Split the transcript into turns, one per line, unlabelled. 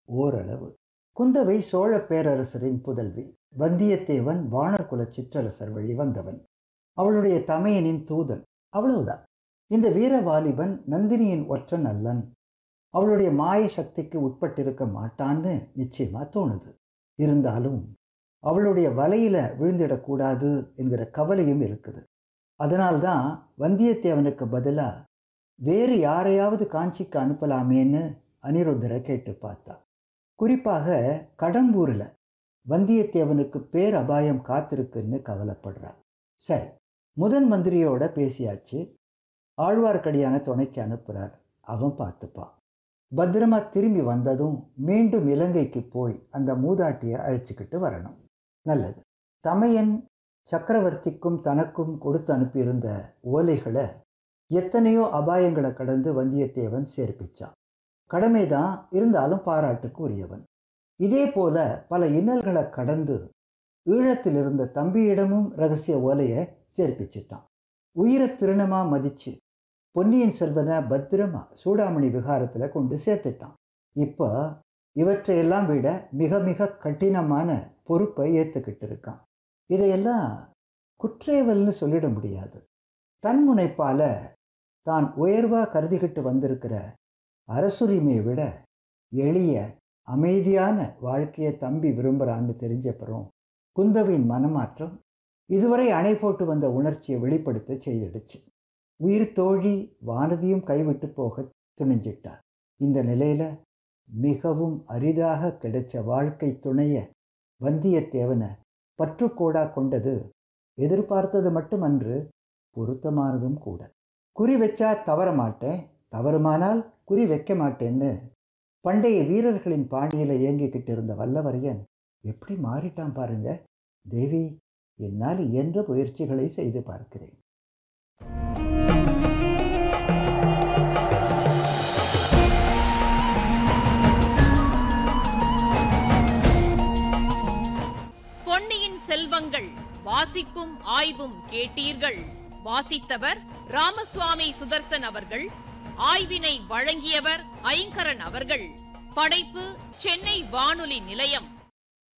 ஓரளவு குந்தவை சோழ பேரரசரின் புதல்வி வந்தியத்தேவன் வானர்குல சிற்றரசர் வழி வந்தவன் அவளுடைய தமையனின் தூதன் அவ்வளவுதான் இந்த வீரவாலிபன் நந்தினியின் ஒற்றன் அல்லன் அவளுடைய மாய சக்திக்கு உட்பட்டிருக்க மாட்டான்னு நிச்சயமா தோணுது இருந்தாலும் அவளுடைய வலையில விழுந்திடக்கூடாது என்கிற கவலையும் இருக்குது அதனால்தான் வந்தியத்தேவனுக்கு பதிலா வேறு யாரையாவது காஞ்சிக்கு அனுப்பலாமேன்னு அனிருத்தரை கேட்டு பார்த்தா குறிப்பாக கடம்பூரில் வந்தியத்தேவனுக்கு பேர் அபாயம் காத்திருக்குன்னு கவலைப்படுறா சரி முதன் மந்திரியோட பேசியாச்சு ஆழ்வார்க்கடியான துணைக்கு அனுப்புகிறார் அவன் பார்த்துப்பான் பத்திரமா திரும்பி வந்ததும் மீண்டும் இலங்கைக்கு போய் அந்த மூதாட்டியை அழைச்சிக்கிட்டு வரணும் நல்லது தமையன் சக்கரவர்த்திக்கும் தனக்கும் கொடுத்து அனுப்பியிருந்த ஓலைகளை எத்தனையோ அபாயங்களை கடந்து வந்தியத்தேவன் சேர்ப்பிச்சான் கடமைதான் இருந்தாலும் பாராட்டுக்கு உரியவன் இதே போல பல இன்னல்களை கடந்து ஈழத்தில் இருந்த தம்பியிடமும் ரகசிய ஓலையை சேர்ப்பிச்சிட்டான் உயிரை திருணமா மதிச்சு பொன்னியின் செல்வனை பத்திரமா சூடாமணி விகாரத்தில் கொண்டு சேர்த்துட்டான் இப்போ இவற்றையெல்லாம் விட மிக மிக கடினமான பொறுப்பை ஏற்றுக்கிட்டு இருக்கான் இதையெல்லாம் குற்றேவல்னு சொல்லிட முடியாது தன்முனைப்பால தான் உயர்வா கருதிக்கிட்டு வந்திருக்கிற அரசுரிமையை விட எளிய அமைதியான வாழ்க்கையை தம்பி விரும்புகிறான்னு தெரிஞ்சப்பறம் குந்தவியின் மனமாற்றம் இதுவரை அணை போட்டு வந்த உணர்ச்சியை வெளிப்படுத்த செய்திடுச்சு உயிர் தோழி வானதியும் கைவிட்டு போக துணிஞ்சிட்டார் இந்த நிலையில மிகவும் அரிதாக கிடைச்ச வாழ்க்கை துணைய வந்தியத்தேவனை பற்றுக்கோடா கொண்டது எதிர்பார்த்தது மட்டுமன்று பொருத்தமானதும் கூட குறி வச்சா தவற மாட்டேன் தவறுமானால் குறி வைக்க மாட்டேன்னு பண்டைய வீரர்களின் பாணியில இயங்கிக்கிட்டு இருந்த வல்லவரையன் எப்படி மாறிட்டான் பாருங்க தேவி என்னால் இயன்ற முயற்சிகளை செய்து பார்க்கிறேன்
பொன்னியின் செல்வங்கள் வாசிப்பும் ஆய்வும் கேட்டீர்கள் வாசித்தவர் ராமசுவாமி சுதர்சன் அவர்கள் ஆய்வினை வழங்கியவர் ஐங்கரன் அவர்கள் படைப்பு சென்னை வானொலி நிலையம்